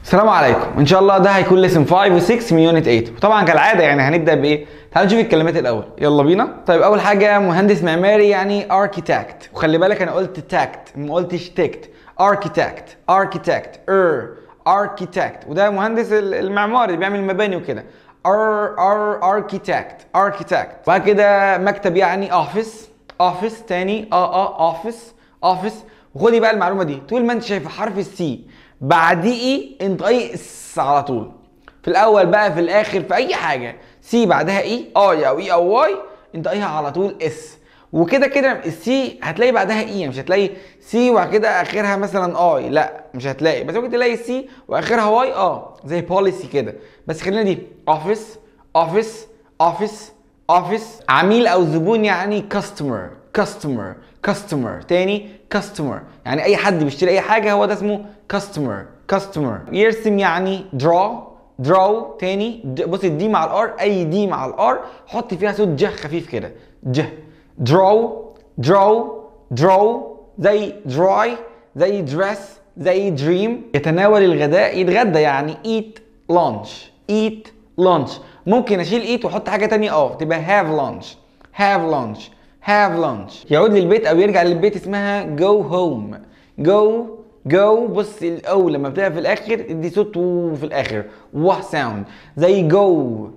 السلام عليكم ان شاء الله ده هيكون ليسن 5 و6 من يونت 8 وطبعا كالعاده يعني هنبدا بايه تعالوا نشوف الكلمات الاول يلا بينا طيب اول حاجه مهندس معماري يعني اركيتكت وخلي بالك انا قلت تاكت ما قلتش تكت اركيتكت اركيتكت ار اركيتكت وده مهندس ال- المعماري اللي بيعمل مباني وكده ار ار اركيتكت اركيتكت وبعد كده مكتب يعني اوفيس اوفيس تاني اه اه اوفيس اوفيس وخدي بقى المعلومه دي طول ما انت شايف حرف السي بعديه انطقي اس على طول في الاول بقى في الاخر في اي حاجه سي بعدها اي اي او اي او واي انطقيها على طول اس وكده كده السي هتلاقي بعدها اي مش هتلاقي سي وبعد كده اخرها مثلا اي لا مش هتلاقي بس ممكن تلاقي سي واخرها واي اه زي بوليسي كده بس خلينا دي اوفيس اوفيس اوفيس اوفيس عميل او زبون يعني كاستمر كاستمر كاستمر تاني كاستمر يعني اي حد بيشتري اي حاجه هو ده اسمه كاستمر كاستمر يرسم يعني draw draw تاني د- بص الدي مع الار اي دي مع الار حط فيها صوت ج خفيف كده ج draw draw draw زي dry زي dress زي dream يتناول الغداء يتغدى يعني eat lunch eat lunch ممكن اشيل eat واحط حاجه تانية اه تبقى have lunch have lunch have lunch يعود للبيت او يرجع للبيت اسمها go home go go بص الاو لما بتبقى في الاخر ادي صوت و في الاخر واه ساوند زي go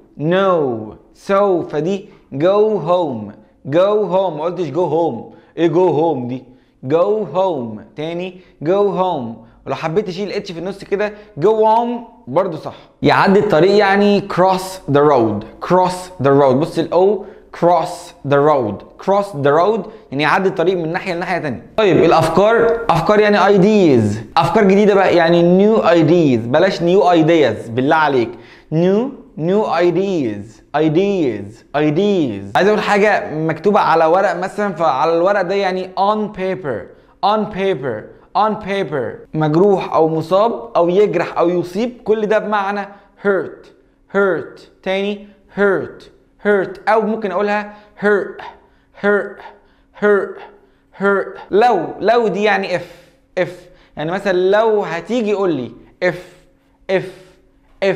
no so فدي go home go home ما قلتش go home ايه go home دي go home تاني go home ولو حبيت تشيل اتش في النص كده go home برضو صح يعدي الطريق يعني cross the road cross the road بص الاو cross the road cross the road يعني يعدي الطريق من ناحيه لناحيه تانية طيب الافكار افكار يعني ideas افكار جديده بقى يعني new ideas بلاش new ideas بالله عليك new new ideas ideas ideas عايز اقول حاجه مكتوبه على ورق مثلا فعلى الورق ده يعني on paper on paper on paper مجروح او مصاب او يجرح او يصيب كل ده بمعنى hurt hurt تاني hurt hurt او ممكن اقولها hurt hurt hurt hurt لو لو دي يعني if if يعني مثلا لو هتيجي قول لي if if if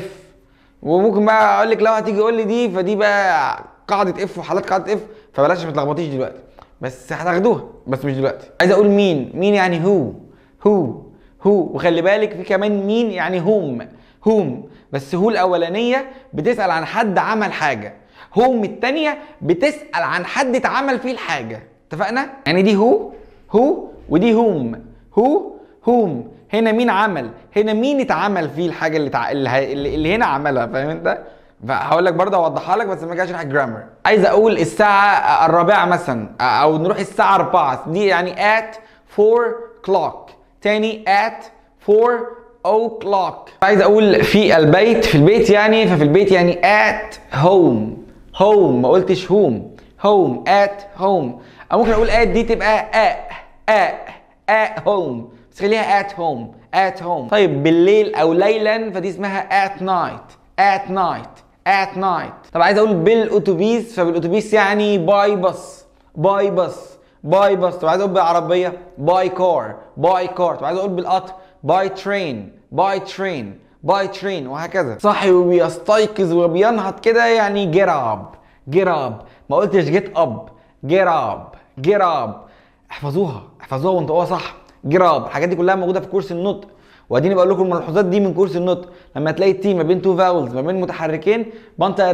وممكن بقى اقول لك لو هتيجي قول لي دي فدي بقى قاعده اف وحالات قاعده اف فبلاش ما تلخبطيش دلوقتي بس هتاخدوها بس مش دلوقتي عايز اقول مين مين يعني هو هو هو وخلي بالك في كمان مين يعني هوم هوم بس هو الاولانيه بتسال عن حد عمل حاجه هوم التانية بتسال عن حد اتعمل فيه الحاجه اتفقنا يعني دي هو هو ودي هوم هو هوم هنا مين عمل هنا مين اتعمل فيه الحاجه اللي تع... اللي, ه... اللي اللي هنا عملها فاهم انت فهقول لك برضه اوضحها لك بس ما جاش اشرح جرامر عايز اقول الساعه الرابعه مثلا او نروح الساعه 4 دي يعني at 4 clock تاني at 4 o'clock عايز اقول في البيت في البيت يعني ففي البيت يعني at home home ما قلتش home home at home او ممكن اقول at دي تبقى at at at home بس خليها at home at home طيب بالليل او ليلا فدي اسمها at night at night at night طب عايز اقول بالاتوبيس فبالاتوبيس يعني باي باص باي باص باي باص طب عايز اقول بالعربيه باي كار باي كار طب عايز اقول بالقطر باي ترين باي ترين باي ترين وهكذا صاحي وبيستيقظ وبينهض كده يعني get up get up ما قلتش get up get up get up احفظوها احفظوها وانطقوها صح جراب الحاجات دي كلها موجوده في كورس النطق واديني بقول لكم الملحوظات دي من كورس النطق لما تلاقي التي ما بين تو فاولز ما بين متحركين بنطق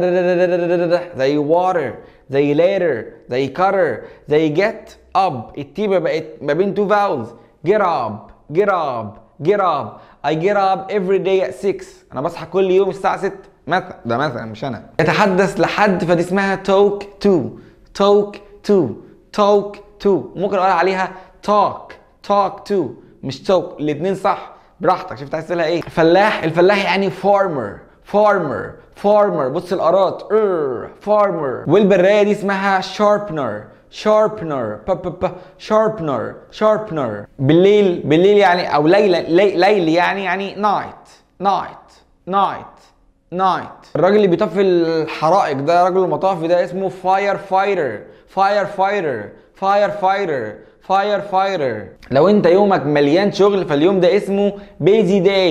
زي واتر زي later زي cutter زي get up التي بقت ما بين تو فاولز get up get up get up I get up every day at 6 انا بصحى كل يوم الساعه 6 مثلا ده مثلا مش انا يتحدث لحد فدي اسمها talk to talk to talk to ممكن اقول عليها talk talk to مش talk الاتنين صح براحتك شفت عايز تقولها ايه فلاح الفلاح يعني farmer farmer farmer بص الارات ار farmer والبرايه دي اسمها sharpener sharpener ب ب ب sharpener sharpener بالليل بالليل يعني او ليل لي- ليل يعني يعني night night night نايت الراجل اللي بيطفي الحرائق ده راجل المطافي ده اسمه فاير فايتر فاير فايتر فاير فايتر فاير فايتر لو انت يومك مليان شغل فاليوم ده اسمه بيزي داي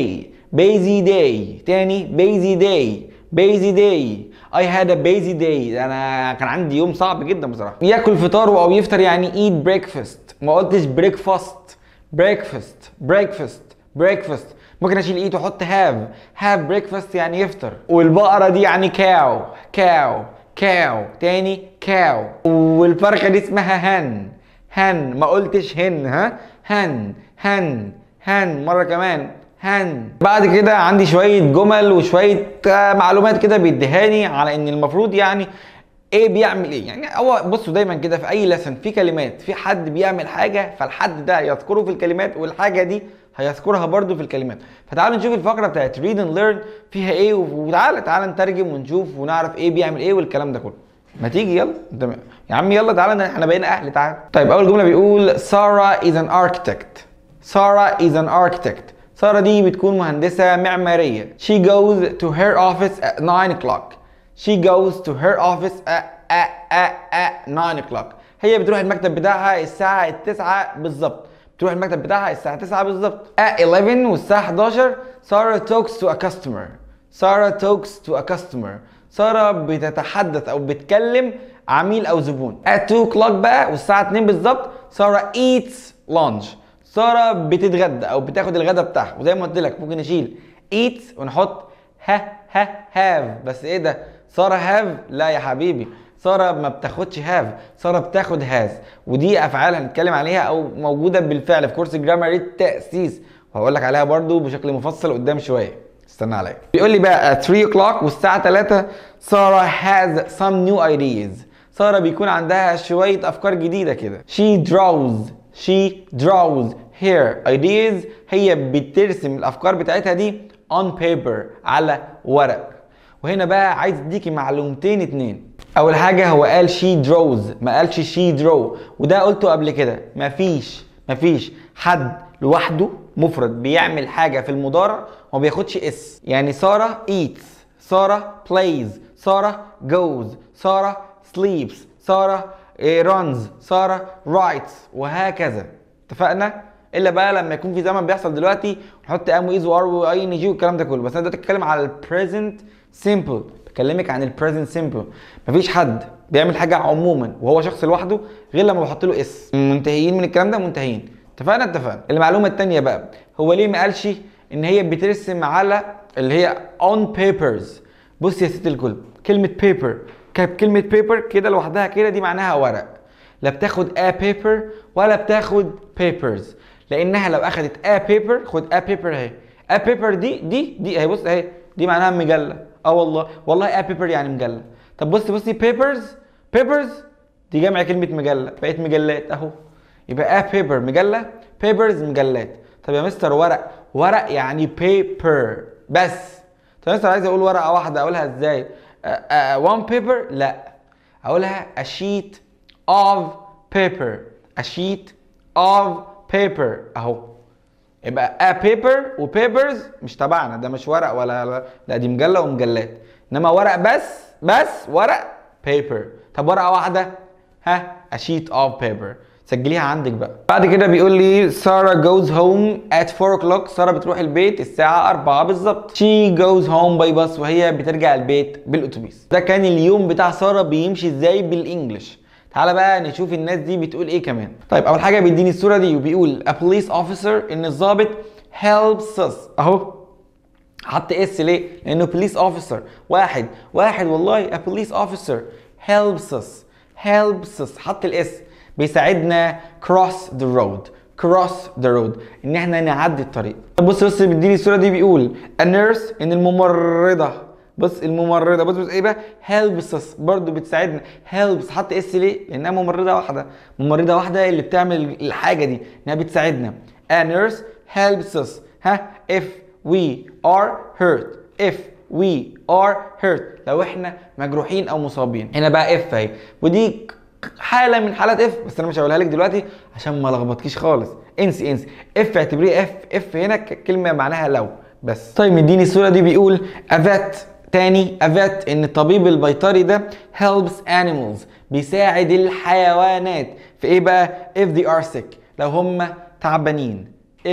busy day تاني busy day busy day I had a busy day انا كان عندي يوم صعب جدا بصراحه ياكل فطار او يفطر يعني eat breakfast ما قلتش breakfast breakfast breakfast breakfast ممكن اشيل ايت واحط have have breakfast يعني يفطر والبقره دي يعني cow cow cow تاني cow والفرخه دي اسمها هن هن ما قلتش هن ها هن هن هن مره كمان هن بعد كده عندي شويه جمل وشويه آه، معلومات كده بيديهاني على ان المفروض يعني ايه بيعمل ايه يعني هو بصوا دايما كده في اي لسن في كلمات في حد بيعمل حاجه فالحد ده يذكره في الكلمات والحاجه دي هيذكرها برضو في الكلمات فتعالوا نشوف الفقره بتاعت read and learn فيها ايه وتعالى تعالى نترجم ونشوف ونعرف ايه بيعمل ايه والكلام ده كله ما تيجي يلا انت يا عم يلا تعالى احنا بقينا اهل تعالى طيب اول جمله بيقول ساره is an architect ساره is an architect ساره دي بتكون مهندسه معماريه she goes to her office at 9 o'clock she goes to her office at, at, at, at 9 o'clock هي بتروح المكتب بتاعها الساعه 9 بالظبط تروح المكتب بتاعها الساعة 9 بالظبط. At 11 والساعة 11 سارة talks to a customer. سارة talks to a customer. سارة بتتحدث أو بتكلم عميل أو زبون. At 2 o'clock بقى والساعة 2 بالظبط سارة eats lunch. سارة بتتغدى أو بتاخد الغدا بتاعها وزي ما قلت لك ممكن نشيل eat ونحط ها ها have بس إيه ده؟ سارة have؟ لا يا حبيبي ساره ما بتاخدش هاف ساره بتاخد هاز ودي افعال هنتكلم عليها او موجوده بالفعل في كورس جرامر التاسيس وهقول لك عليها برضو بشكل مفصل قدام شويه استنى عليا بيقول لي بقى at 3 o'clock والساعه 3 ساره has some new ideas ساره بيكون عندها شويه افكار جديده كده she draws she draws her ideas هي بترسم الافكار بتاعتها دي on paper على ورق وهنا بقى عايز اديكي معلومتين اتنين اول حاجه هو قال شي دروز ما قالش شي درو وده قلته قبل كده مفيش مفيش حد لوحده مفرد بيعمل حاجه في المضارع وما بياخدش اس يعني ساره eats ساره plays ساره goes ساره sleeps ساره runs ساره writes وهكذا اتفقنا الا بقى لما يكون في زمن بيحصل دلوقتي نحط ام وايز وار واي ان جي والكلام ده كله بس انا دلوقتي بتكلم على البريزنت سيمبل بكلمك عن البريزنت سيمبل مفيش حد بيعمل حاجه عموما وهو شخص لوحده غير لما بحط له اس منتهيين من الكلام ده منتهيين اتفقنا اتفقنا المعلومه الثانيه بقى هو ليه ما قالش ان هي بترسم على اللي هي on papers بص يا ست الكل كلمه paper كلمه paper كده لوحدها كده دي معناها ورق لا بتاخد a paper ولا بتاخد papers لانها لو اخدت a paper خد a paper اهي a paper دي دي دي اهي بص اهي دي معناها مجله اه والله والله ا بيبر يعني مجله طب بصي بصي بيبرز بيبرز دي جمع كلمه مجله بقت مجلات اهو يبقى ا بيبر مجله بيبرز مجلات طب يا مستر ورق ورق يعني بيبر بس طب يا مستر عايز اقول ورقه واحده اقولها ازاي وان بيبر لا اقولها a sheet of paper a sheet of paper اهو يبقى a paper و papers مش تبعنا ده مش ورق ولا لا دي مجله ومجلات انما ورق بس بس ورق paper طب ورقه واحده ها a sheet of paper سجليها عندك بقى بعد كده بيقول لي سارة goes home at 4 o'clock سارة بتروح البيت الساعة 4 بالظبط she goes home by bus وهي بترجع البيت بالأتوبيس ده كان اليوم بتاع سارة بيمشي ازاي بالإنجلش تعالى بقى نشوف الناس دي بتقول ايه كمان طيب اول حاجه بيديني الصوره دي وبيقول a police officer ان الضابط helps us اهو حط اس ليه لانه police officer واحد واحد والله a police officer helps us helps us حط الاس بيساعدنا cross the road cross the road ان احنا نعدي الطريق طب بص بص بيديني الصوره دي بيقول a nurse ان الممرضه بص الممرضه بص بص ايه بقى helps us برضه بتساعدنا helps حط اس ليه لانها ممرضه واحده ممرضه واحده اللي بتعمل الحاجه دي انها بتساعدنا a nurse helps us ها if we are hurt if we are hurt لو احنا مجروحين او مصابين هنا بقى اف اهي ودي حاله من حالات اف بس انا مش هقولها لك دلوقتي عشان ما لخبطكيش خالص انسي انسي اف اعتبريه اف اف هنا كلمه معناها لو بس طيب مديني الصوره دي بيقول افات تاني افات ان الطبيب البيطري ده helps animals بيساعد الحيوانات في ايه بقى if they are sick لو هم تعبانين if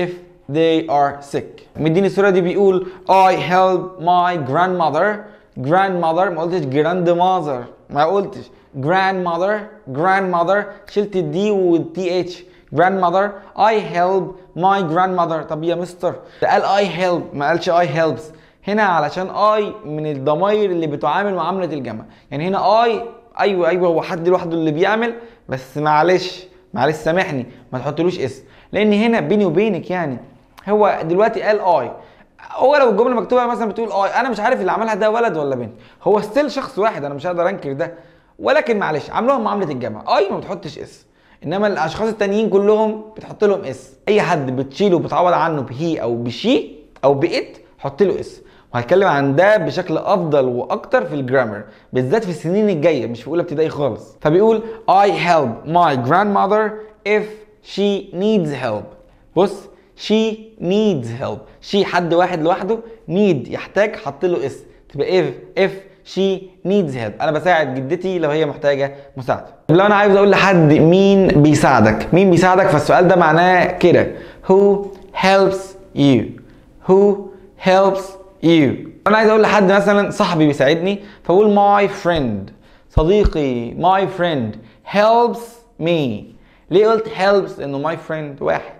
they are sick مديني الصورة دي بيقول I help my grandmother grandmother ما قلتش grandmother ما قلتش grandmother grandmother شلت الدي والتي اتش grandmother I help my grandmother طب يا مستر ده قال I help ما قالش I helps هنا علشان I من الضماير اللي بتعامل معاملة الجمع يعني هنا I ايوه ايوه هو حد لوحده اللي بيعمل بس معلش معلش سامحني ما تحطلوش اسم لان هنا بيني وبينك يعني هو دلوقتي قال اي هو لو الجمله مكتوبه مثلا بتقول اي انا مش عارف اللي عملها ده ولد ولا بنت هو ستيل شخص واحد انا مش هقدر انكر ده ولكن معلش عاملوها معامله الجمع اي ما بتحطش اس انما الاشخاص التانيين كلهم بتحط لهم اس اي حد بتشيله وبتعوض عنه بهي او بشي او بإت حط له اس وهتكلم عن ده بشكل افضل واكتر في الجرامر بالذات في السنين الجايه مش في اولى ابتدائي خالص فبيقول I help my grandmother if she needs help بص she needs help she حد واحد لوحده need يحتاج حط له اس تبقى if if she needs help انا بساعد جدتي لو هي محتاجه مساعده طب لو انا عايز اقول لحد مين بيساعدك مين بيساعدك فالسؤال ده معناه كده who helps you who helps you انا عايز اقول لحد مثلا صاحبي بيساعدني فاقول my friend صديقي my friend helps me ليه قلت helps لانه my friend واحد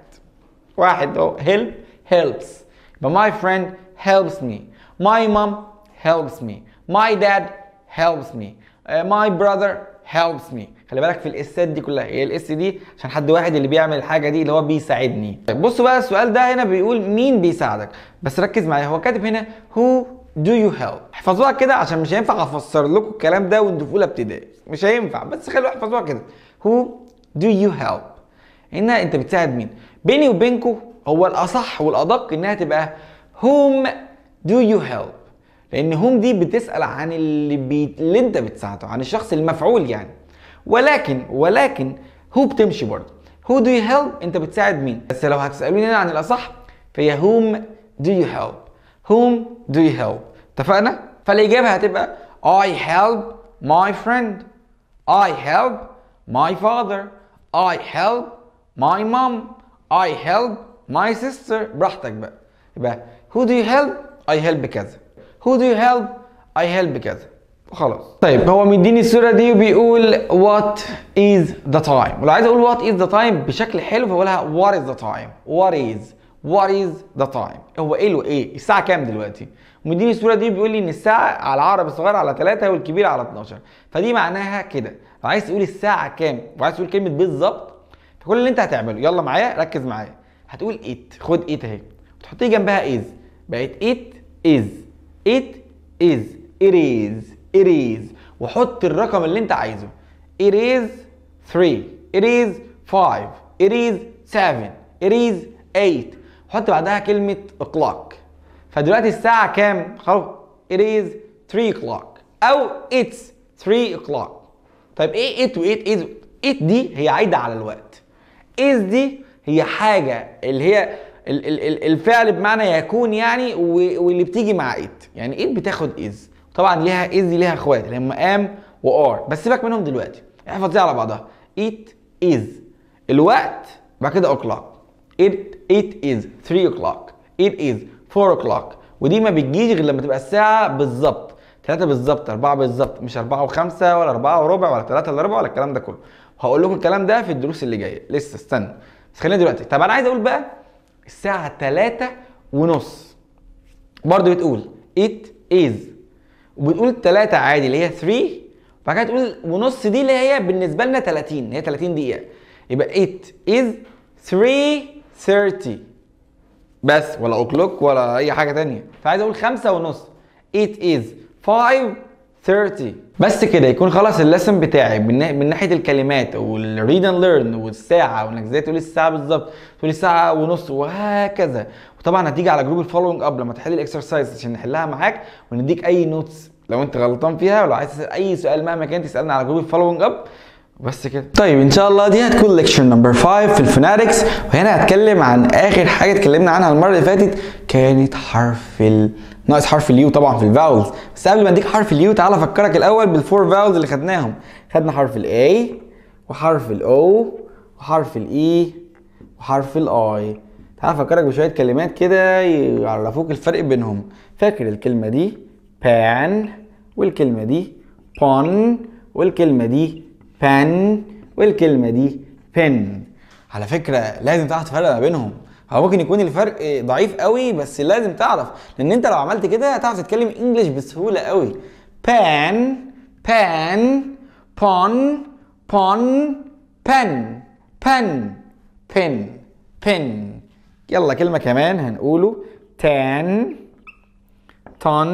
واحد اهو help helps يبقى my friend helps me my mom helps me my dad helps me uh, my brother helps me خلي بالك في الاسات دي كلها هي الاس دي عشان حد واحد اللي بيعمل الحاجه دي اللي هو بيساعدني طيب بصوا بقى السؤال ده هنا بيقول مين بيساعدك بس ركز معايا هو كاتب هنا who do you help احفظوها كده عشان مش هينفع افسر لكم الكلام ده وانتوا في اولى ابتدائي مش هينفع بس خلوا احفظوها كده who do you help هنا انت بتساعد مين بيني وبينكم هو الاصح والادق انها تبقى whom do you help لان whom دي بتسال عن اللي, بي... اللي انت بتساعده عن الشخص المفعول يعني ولكن ولكن هو بتمشي برضه who do you help انت بتساعد مين بس لو هتسالوني هنا عن الاصح فهي whom do you help whom do you help اتفقنا فالاجابه هتبقى I help my friend I help my father I help my mom I help my sister براحتك بقى يبقى who do you help I help كذا who do you help I help كذا خلاص طيب هو مديني الصورة دي وبيقول what is the time ولو عايز اقول what is the time بشكل حلو فبقولها what is the time what is what is the time هو ايه له ايه الساعة كام دلوقتي ومديني الصورة دي بيقول لي ان الساعة على العقرب الصغير على 3 والكبير على 12 فدي معناها كده لو عايز تقول الساعة كام وعايز تقول كلمة بالظبط فكل اللي انت هتعمله يلا معايا ركز معايا هتقول it خد it اهي وتحطيه جنبها is بقت it is it is it is it is وحط الرقم اللي انت عايزه it is 3 it is 5 it is 7 it is 8 وحط بعدها كلمة o'clock فدلوقتي الساعة كام؟ خلاص it is 3 o'clock أو it's 3 o'clock طيب ايه it و it is it دي هي عايدة على الوقت is دي هي حاجة اللي هي ال- ال- ال- الفعل بمعنى يكون يعني و- واللي بتيجي مع it يعني it بتاخد is طبعا ليها is دي ليها اخوات اللي هم am و are بس سيبك منهم دلوقتي احفظ دي على بعضها it is الوقت بعد كده o'clock it it is 3 o'clock it is 4 o'clock ودي ما بتجيش غير لما تبقى الساعة بالظبط 3 بالظبط 4 بالظبط مش 4 و5 ولا 4 وربع ولا 3 الا ربع ولا الكلام ده كله هقول لكم الكلام ده في الدروس اللي جايه لسه استنى بس خلينا دلوقتي طب انا عايز اقول بقى الساعة 3 ونص برضه بتقول it is وبتقول 3 عادي اللي هي 3 وبعد كده تقول ونص دي اللي هي بالنسبة لنا 30 هي 30 دقيقة يبقى it is 3:30 بس ولا اوكلوك ولا اي حاجة تانية فعايز اقول خمسة ونص it is 5:30 بس كده يكون خلاص الليسن بتاعي من, نا- من ناحيه الكلمات والريد اند ليرن والساعه وانك ازاي تقول الساعه بالظبط تقول الساعه ونص وهكذا وطبعا هتيجي على جروب الفولوينج اب لما تحل الاكسرسايز عشان نحلها معاك ونديك اي نوتس لو انت غلطان فيها ولو عايز تسال اي سؤال مهما كان تسالنا على جروب الفولوينج اب بس كده طيب ان شاء الله دي هتكون ليكشر نمبر 5 في الفوناتكس وهنا هتكلم عن اخر حاجه اتكلمنا عنها المره اللي فاتت كانت حرف ال ناقص حرف اليو طبعا في الفاولز بس قبل ما اديك حرف اليو تعالى افكرك الاول بالفور فاولز اللي خدناهم خدنا حرف الاي وحرف الاو وحرف الاي وحرف الاي تعال افكرك بشويه كلمات كده يعرفوك الفرق بينهم فاكر الكلمه دي pan والكلمه دي pon والكلمه دي pen والكلمه دي pen على فكره لازم تعرف تفرق ما بينهم هو ممكن يكون الفرق ضعيف قوي بس لازم تعرف لان انت لو عملت كده هتعرف تتكلم انجلش بسهوله قوي pan pan pon pon pen pen pen pen يلا كلمة كمان هنقوله tan ton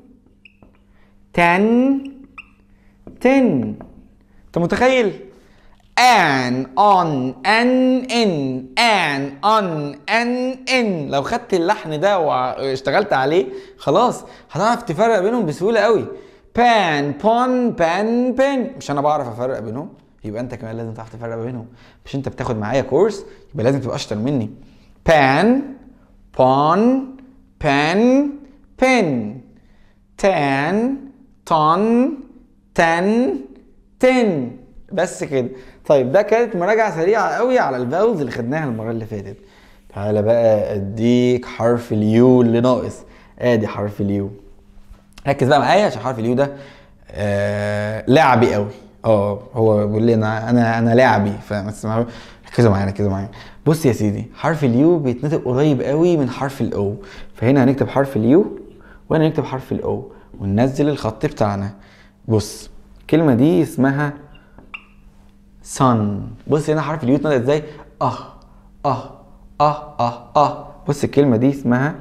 ten ten انت متخيل an on an in an on an in لو خدت اللحن ده واشتغلت عليه خلاص هتعرف تفرق بينهم بسهولة قوي بان بون بان بين مش انا بعرف افرق بينهم يبقى انت كمان لازم تعرف تفرق بينهم مش انت بتاخد معايا كورس يبقى لازم تبقى اشطر مني بان بون بان بين تان تون تن تن بس كده طيب ده كانت مراجعه سريعه قوي على الفاولز اللي خدناها المره اللي فاتت تعالى بقى اديك حرف اليو اللي ناقص ادي حرف اليو ركز بقى معايا عشان حرف اليو ده آه لعبي قوي اه هو بيقول لي انا انا انا لاعبي فما تسمعوا ركزوا معايا ركزوا معايا بص يا سيدي حرف اليو بيتنطق قريب قوي من حرف الاو فهنا هنكتب حرف اليو وهنا هنكتب حرف الاو وننزل الخط بتاعنا بص الكلمه دي اسمها sun بص هنا حرف اليو اتنطق ازاي اه اه اه اه اه بص الكلمه دي اسمها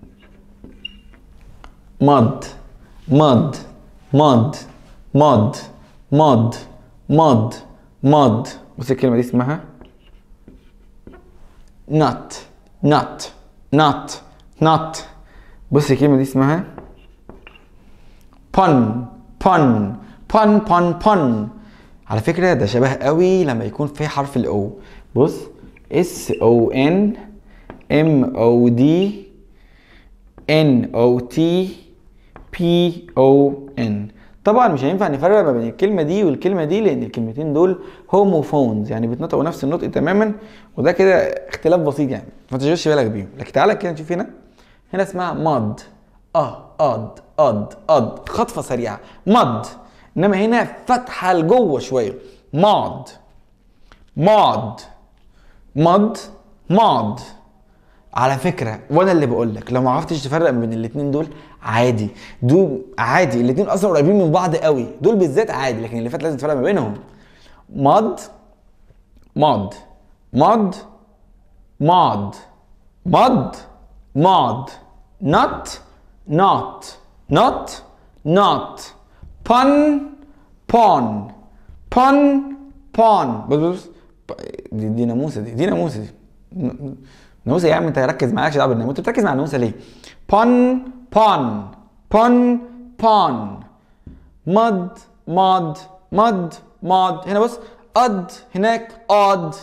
mud mud mud mud mud mud mud بص الكلمة دي اسمها nut nut nut nut بص الكلمة دي اسمها pun pun pun pun pun على فكرة ده شبه قوي لما يكون في حرف الاو بص S O N M O D N O T P O N طبعا مش هينفع نفرق ما بين الكلمه دي والكلمه دي لان الكلمتين دول هوموفونز يعني بيتنطقوا نفس النطق تماما وده كده اختلاف بسيط يعني ما تشغلش بالك بيهم لكن تعالى كده نشوف هنا هنا اسمها ماد اه اد اد اد خطفه سريعه ماد انما هنا فتحه لجوه شويه ماد ماد ماد ماد على فكره وانا اللي بقول لك لو ما عرفتش تفرق بين الاثنين دول عادي دول عادي الاثنين اصلا قريبين من بعض قوي دول بالذات عادي لكن اللي فات لازم تفرق ما بينهم ماد ماد ماد ماد ماد ماد نوت نوت نوت نوت بون بون بون بون بص بص دي, دي ناموسه دي دي ناموسه دي ناموسه يا عم انت ركز معاكش دعوه بالناموسه انت بتركز مع الناموسه ليه؟ بون بون بون بون مد ماد مد ماد هنا بص اد هناك اد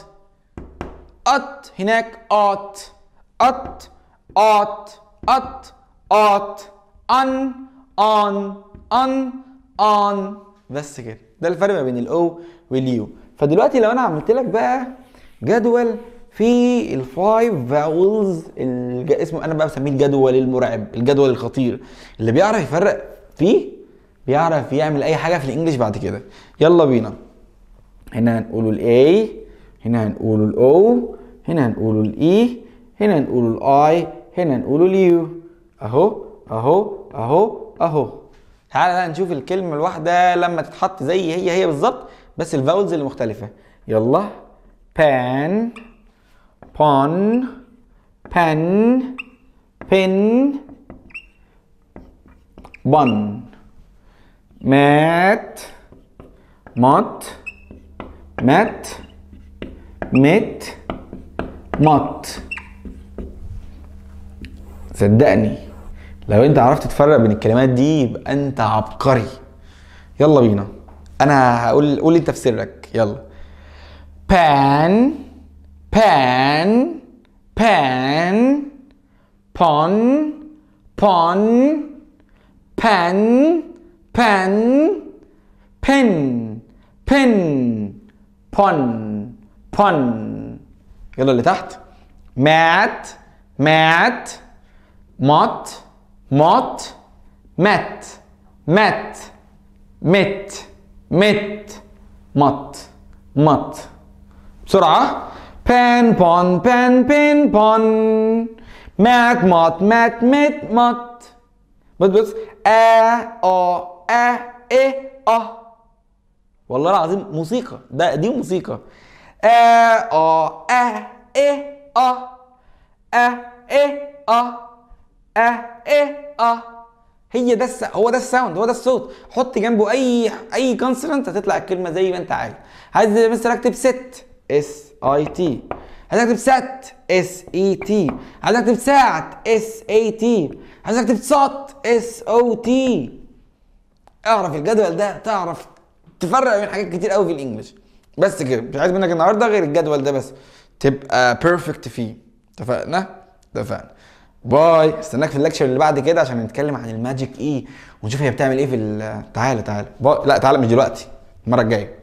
ات هناك ات ات ات ات ات ان ان ان ان بس كده ده الفرق ما بين الاو واليو فدلوقتي لو انا عملت لك بقى جدول في الفايف فاولز الج... اسمه انا بقى بسميه الجدول المرعب الجدول الخطير اللي بيعرف يفرق فيه بيعرف يعمل اي حاجه في الانجليش بعد كده يلا بينا هنا هنقوله الاي هنا هنقوله الاو هنا هنقوله الاي هنا هنقوله الاي هنا هنقوله اليو اهو اهو اهو اهو تعالى بقى نشوف الكلمه الواحده لما تتحط زي هي هي بالظبط بس الفاولز اللي مختلفه يلا pan pon pen pin bun mat mot mat mit مط صدقني لو انت عرفت تفرق بين الكلمات دي يبقى انت عبقري يلا بينا انا هقول قول انت في سرك يلا pan pan pan pon pon pen pen pen pen pon pon يلا اللي تحت مات مات مات مات مات مات مت مت مت مت بسرعة بان بون بان بين بون مات مات مات مت مت بص بص ا ا ا ايه اه والله العظيم موسيقى ده دي موسيقى ا ا ا ايه اه ا ايه اه ا ايه اه هي ده الس... هو ده الساوند هو ده الصوت حط جنبه اي اي كونسونانت هتطلع الكلمه زي ما انت عايز عايز مثلا اكتب ست اس اي تي عايز اكتب ست اس اي تي عايز اكتب ساعة اس اي تي عايز اكتب صوت اس او تي اعرف الجدول ده تعرف تفرق بين حاجات كتير قوي في الانجليش بس كده مش عايز منك النهارده غير الجدول ده بس تبقى بيرفكت فيه اتفقنا اتفقنا باي استناك في الليكشر اللي بعد كده عشان نتكلم عن الماجيك اي ونشوف هي بتعمل ايه في ال- تعالى تعالى باي لا تعالى مش دلوقتي المره الجايه